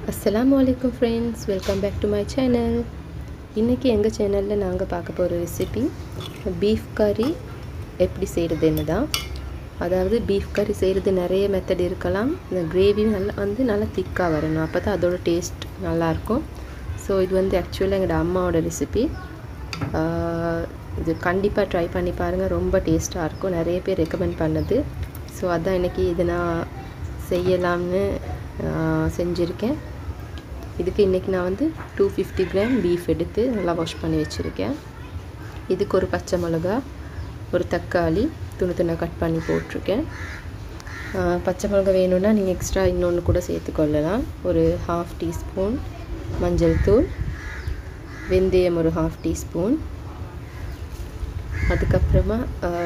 அஸ்ஸலாமு அலைக்கும் friends welcome back to my channel இன்றைக்கி எங்கள் சேனலில் நாங்கள் பார்க்க போகிற ரெசிபி பீஃப் கறி எப்படி செய்கிறதுன்னு தான் அதாவது பீஃப் கறி செய்கிறது நிறைய மெத்தட் இருக்கலாம் இந்த கிரேவி நல்லா வந்து நல்லா திக்காக வரணும் அப்போ தான் அதோட டேஸ்ட் நல்லாயிருக்கும் ஸோ இது வந்து ஆக்சுவலாக எங்களோட அம்மாவோட ரெசிபி இது கண்டிப்பாக ட்ரை பண்ணி பாருங்கள் ரொம்ப டேஸ்ட்டாக இருக்கும் நிறைய பேர் ரெக்கமெண்ட் பண்ணது ஸோ அதான் இன்றைக்கி இதை நான் செய்யலாம்னு செஞ்சுருக்கேன் இதுக்கு இன்றைக்கி நான் வந்து டூ ஃபிஃப்டி கிராம் பீஃப் எடுத்து நல்லா வாஷ் பண்ணி வச்சுருக்கேன் இதுக்கு ஒரு பச்சை மிளகா ஒரு தக்காளி துணி துணை கட் பண்ணி போட்டிருக்கேன் பச்சை மிளகா வேணும்னா நீங்கள் எக்ஸ்ட்ரா இன்னொன்று கூட சேர்த்துக்கொள்ளலாம் ஒரு ஹாஃப் டீஸ்பூன் மஞ்சள் தூள் வெந்தயம் ஒரு ஹாஃப் டீஸ்பூன் அதுக்கப்புறமா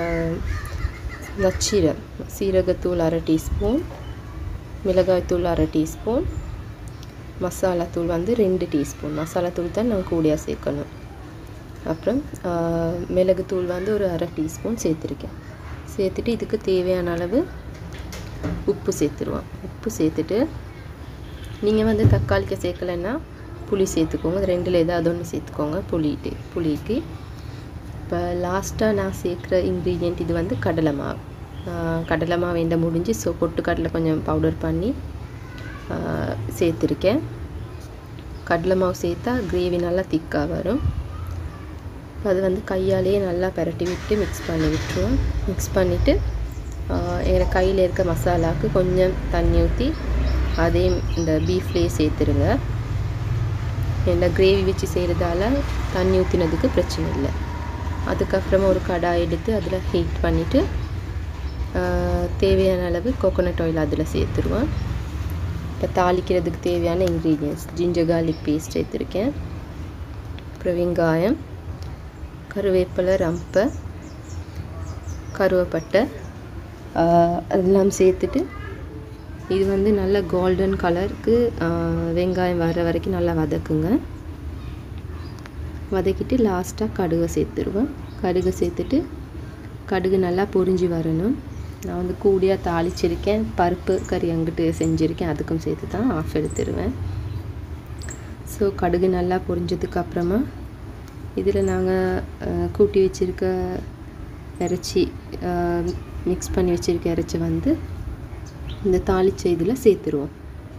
நச்சீரகம் சீரகத்தூள் அரை டீஸ்பூன் மிளகாய்த்தூள் அரை டீஸ்பூன் மசாலாத்தூள் வந்து ரெண்டு டீஸ்பூன் மசாலாத்தூள் தான் நான் கூடியாக சேர்க்கணும் அப்புறம் மிளகுத்தூள் வந்து ஒரு அரை டீஸ்பூன் சேர்த்துருக்கேன் சேர்த்துட்டு இதுக்கு தேவையான அளவு உப்பு சேர்த்துருவோம் உப்பு சேர்த்துட்டு நீங்கள் வந்து தக்காளிக்கு சேர்க்கலைன்னா புளி சேர்த்துக்கோங்க ரெண்டில் ஏதாவது ஒன்று சேர்த்துக்கோங்க புளிட்டு புளிக்கு இப்போ லாஸ்ட்டாக நான் சேர்க்குற இன்க்ரீடியண்ட் இது வந்து கடலை மாவு கடலை மாவு வேண்ட முடிஞ்சு ஸோ பொட்டுக்கடலை கொஞ்சம் பவுடர் பண்ணி சேர்த்துருக்கேன் கடலை மாவு சேர்த்தா கிரேவி நல்லா திக்காக வரும் அது வந்து கையாலேயே நல்லா பரட்டி விட்டு மிக்ஸ் பண்ணி விட்டுருவோம் மிக்ஸ் பண்ணிவிட்டு எங்கள் கையில் இருக்க மசாலாவுக்கு கொஞ்சம் தண்ணி ஊற்றி அதையும் இந்த பீஃப்லேயே சேர்த்துருங்க ஏன்னா கிரேவி வச்சு செய்கிறதால தண்ணி ஊற்றினதுக்கு பிரச்சனை இல்லை அதுக்கப்புறமா ஒரு கடாய் எடுத்து அதில் ஹீட் பண்ணிவிட்டு தேவையான அளவு கோகோனட் ஆயில் அதில் சேர்த்துருவேன் இப்போ தாளிக்கிறதுக்கு தேவையான இன்க்ரீடியன்ஸ் ஜிஞ்சர் கார்லிக் பேஸ்ட் சேர்த்துருக்கேன் அப்புறம் வெங்காயம் கருவேப்பிலை ரம்பை கருவேப்பட்டை அதெல்லாம் சேர்த்துட்டு இது வந்து நல்ல கோல்டன் கலருக்கு வெங்காயம் வர வரைக்கும் நல்லா வதக்குங்க வதக்கிட்டு லாஸ்ட்டாக கடுகை சேர்த்துருவேன் கடுகை சேர்த்துட்டு கடுகு நல்லா பொரிஞ்சு வரணும் நான் வந்து கூடியாக தாளிச்சிருக்கேன் பருப்பு கறி அங்கிட்டு செஞ்சுருக்கேன் அதுக்கும் சேர்த்து தான் ஆஃப் எடுத்துருவேன் ஸோ கடுகு நல்லா பொரிஞ்சதுக்கு அப்புறமா இதில் நாங்கள் கூட்டி வச்சுருக்க இறைச்சி மிக்ஸ் பண்ணி வச்சுருக்க இறைச்சி வந்து இந்த தாளிச்ச இதில் சேர்த்துருவோம்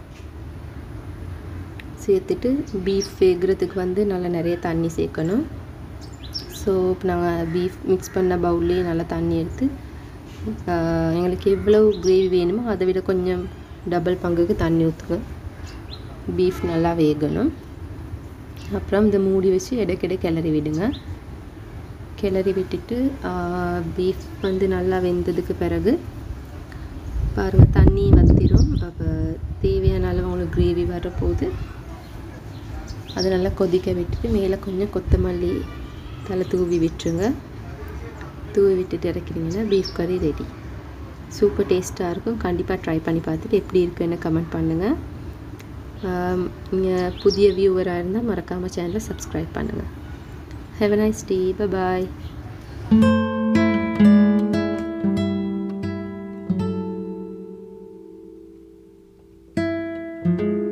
சேர்த்துட்டு பீஃப் வேகிறதுக்கு வந்து நல்லா நிறைய தண்ணி சேர்க்கணும் ஸோ இப்போ நாங்கள் பீஃப் மிக்ஸ் பண்ண பவுல்லேயே நல்லா தண்ணி எடுத்து எங்களுக்கு எவ்வளோ கிரேவி வேணுமோ அதை விட கொஞ்சம் டபுள் பங்குக்கு தண்ணி ஊற்றுங்க பீஃப் நல்லா வேகணும் அப்புறம் இந்த மூடி வச்சு இடைக்கிட கிளறி விடுங்க கிளறி விட்டுட்டு பீஃப் வந்து நல்லா வெந்ததுக்கு பிறகு பாருங்கள் தண்ணி வத்திரும் அப்போ தேவையான அளவு உங்களுக்கு கிரேவி வரப்போகுது அது நல்லா கொதிக்க விட்டுட்டு மேலே கொஞ்சம் கொத்தமல்லி தலை தூவி விட்டுருங்க தூவி விட்டுட்டு இறக்கிறீங்கன்னா பீஃப் கறி ரெடி சூப்பர் டேஸ்ட்டாக இருக்கும் கண்டிப்பாக ட்ரை பண்ணி பார்த்துட்டு எப்படி இருக்குன்னு கமெண்ட் பண்ணுங்கள் நீங்கள் புதிய வியூவராக இருந்தால் மறக்காமல் சேனலை சப்ஸ்கிரைப் பண்ணுங்கள் have a nice day bye thank you